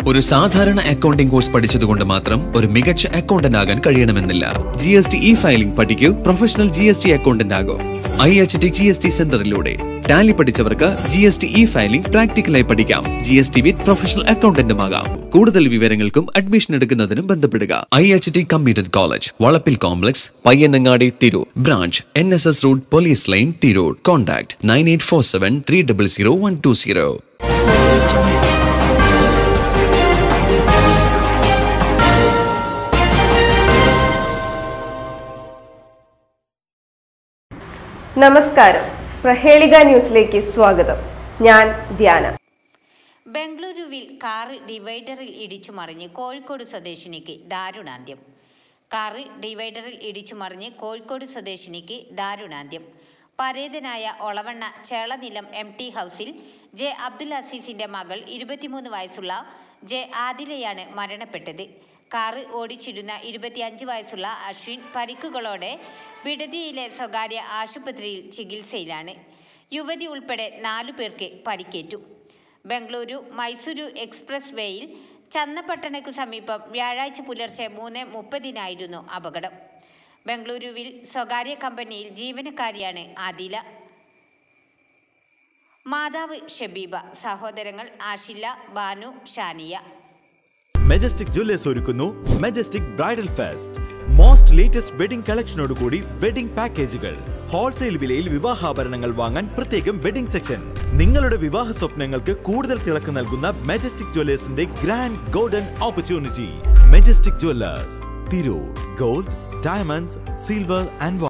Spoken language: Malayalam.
ഒരു സാധാരണ അക്കൗണ്ടിംഗ് കോഴ്സ് പഠിച്ചതുകൊണ്ട് മാത്രം ഒരു മികച്ച അക്കൗണ്ടന്റ് ആകാൻ കഴിയണമെന്നില്ല G S T E filing പഠിക്കൂ professional G S T accountant ആകൂ I H T G S T സെന്ററിലൂടെ ടാലി പഠിച്ചവർക്ക് G S T E filing പ്രാക്ടിക്കലായി പഠിക്കാം G S T with professional അക്കൗണ്ടന്റുമാകാം കൂടുതൽ വിവരങ്ങൾക്കും അഡ്മിഷൻ എടുക്കുന്നതിനും ബന്ധപ്പെടുക I H T computer college Valappil complex Payyanangadi Tirur branch N S S road police line Tirur contact nine eight four seven three double zero one two zero നമസ്കാരം പ്രഹേളിക ന്യൂസിലേക്ക് സ്വാഗതം ഞാൻ ധ്യാന ബംഗളൂരുവിൽ കാറ് ഡിവൈഡറിൽ ഇടിച്ചു മറിഞ്ഞ് കോഴിക്കോട് സ്വദേശിനിക്ക് ദാരുണാന്ത്യം കാറ് ഡിവൈഡറിൽ ഇടിച്ചു മറിഞ്ഞ് കോഴിക്കോട് സ്വദേശിനിക്ക് ദാരുണാന്ത്യം പരേതനായ ഒളവണ്ണ ചേളനിലം എം ടി ഹൗസിൽ ജെ അബ്ദുൽ അസീസിന്റെ മകൾ ഇരുപത്തിമൂന്ന് വയസ്സുള്ള ജെ ആദിലയാണ് മരണപ്പെട്ടത് കാറ് ഓടിച്ചിരുന്ന ഇരുപത്തിയഞ്ച് വയസ്സുള്ള അശ്വിൻ പരിക്കുകളോടെ ബിഡതിയിലെ സ്വകാര്യ ആശുപത്രിയിൽ ചികിത്സയിലാണ് യുവതി ഉൾപ്പെടെ നാലു പേർക്ക് പരിക്കേറ്റു ബംഗളൂരു മൈസൂരു എക്സ്പ്രസ് വേയിൽ ചന്നപട്ടണയ്ക്കു സമീപം വ്യാഴാഴ്ച പുലർച്ചെ മൂന്ന് മുപ്പതിനായിരുന്നു അപകടം ബംഗളൂരുവിൽ സ്വകാര്യ കമ്പനിയിൽ ജീവനക്കാരിയാണ് ആദില മാതാവ് ഷബീബ സഹോദരങ്ങൾ ആഷില്ല ബാനു ഷാനിയ മെജസ്റ്റിക് ജുവല്ലേഴ്സ് ഒരുക്കുന്നു Majestic bridal fest most latest wedding കളക്ഷനോടുകൂടി വെഡിംഗ് പാക്കേജുകൾ ഹോൾസെയിൽ വിലയിൽ വിവാഹാഭരണങ്ങൾ വാങ്ങാൻ പ്രത്യേകം വെഡിംഗ് സെക്ഷൻ നിങ്ങളുടെ വിവാഹ സ്വപ്നങ്ങൾക്ക് കൂടുതൽ തിളക്കം നൽകുന്ന മെജസ്റ്റിക് ജുവല്ലേഴ്സിന്റെ grand golden opportunity Majestic jewellers Tirur gold diamonds silver and